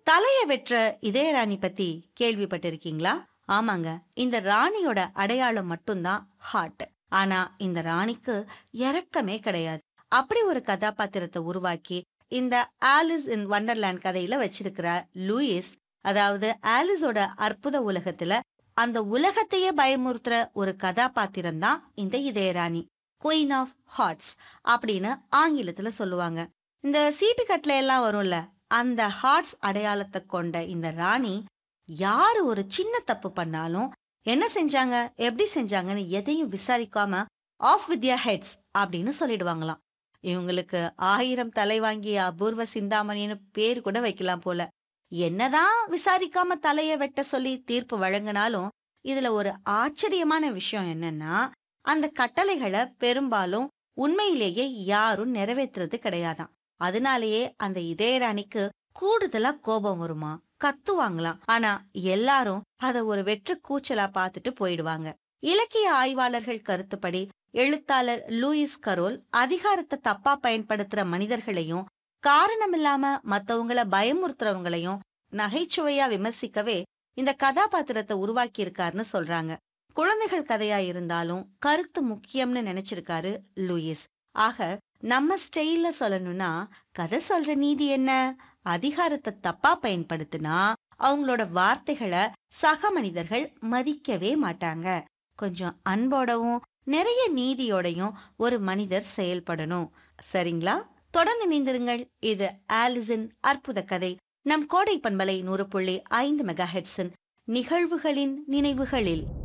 தலைய வெற்ற இதயராணி பத்தி கேள்விப்பட்டிருக்கீங்களா ஆமாங்க இந்த ராணியோட அடையாளம் மட்டும்தான் ஹார்ட் ஆனா இந்த ராணிக்கு இறக்கமே கிடையாது அப்படி ஒரு கதாபாத்திரத்தை உருவாக்கி இந்த ஆலிஸ் இன் வண்டர்லேண்ட் கதையில வச்சிருக்கிற லூயிஸ் அதாவது ஆலிஸோட அற்புத உலகத்துல அந்த உலகத்தையே பயமுறுத்துற ஒரு கதாபாத்திரம் தான் இந்த இதயராணி குயின் ஆஃப் ஹார்ட்ஸ் அப்படின்னு ஆங்கிலத்துல சொல்லுவாங்க இந்த சீட்டுக்கட்டுல எல்லாம் வரும்ல அந்த ஹார்ட்ஸ் அடையாளத்தை கொண்ட இந்த ராணி யாரு ஒரு சின்ன தப்பு பண்ணாலும் என்ன செஞ்சாங்க எப்படி செஞ்சாங்கன்னு எதையும் விசாரிக்காம ஆஃப் வித் ஹெட்ஸ் அப்படின்னு சொல்லிடுவாங்களாம் இவங்களுக்கு ஆயிரம் தலை வாங்கிய அபூர்வ சிந்தாமணின்னு பேர் கூட வைக்கலாம் போல என்னதான் விசாரிக்காம தலைய வெட்ட சொல்லி தீர்ப்பு வழங்கினாலும் இதுல ஒரு ஆச்சரியமான விஷயம் என்னன்னா அந்த கட்டளைகளை பெரும்பாலும் உண்மையிலேயே யாரும் நிறைவேற்றுறது கிடையாதாம் அதனாலேயே அந்த இதயராணிக்கு கூடுதலா கோபம் வருமா கத்துவாங்களாம் ஆனா எல்லாரும் அத ஒரு வெற்று கூச்சலா பார்த்துட்டு போயிடுவாங்க இலக்கிய ஆய்வாளர்கள் கருத்துப்படி எழுத்தாளர் லூயிஸ் கரோல் அதிகாரத்தை தப்பா பயன்படுத்துற மனிதர்களையும் காரணமில்லாம மத்தவங்கள பயமுறுத்துறவங்களையும் நகைச்சுவையா விமர்சிக்கவே இந்த கதாபாத்திரத்தை உருவாக்கி இருக்காருன்னு சொல்றாங்க குழந்தைகள் கதையா இருந்தாலும் கருத்து முக்கியம்னு நினைச்சிருக்காரு லூயிஸ் ஆக நம்ம ஸ்டைல்ல சொல்லணும்னா கதை சொல்ற நீதி என்ன அதிகாரத்தை தப்பா பயன்படுத்தினா அவங்களோட வார்த்தைகளை சக மனிதர்கள் மதிக்கவே மாட்டாங்க கொஞ்சம் அன்போடவும் நிறைய நீதியோடையும் ஒரு மனிதர் செயல்படணும் சரிங்களா தொடர்ந்து இணைந்திருங்கள் இது ஆலிஸின் அற்புத கதை நம் கோடை பண்பலை நூறு புள்ளி ஐந்து மெகா ஹெட்ஸின் நிகழ்வுகளின் நினைவுகளில்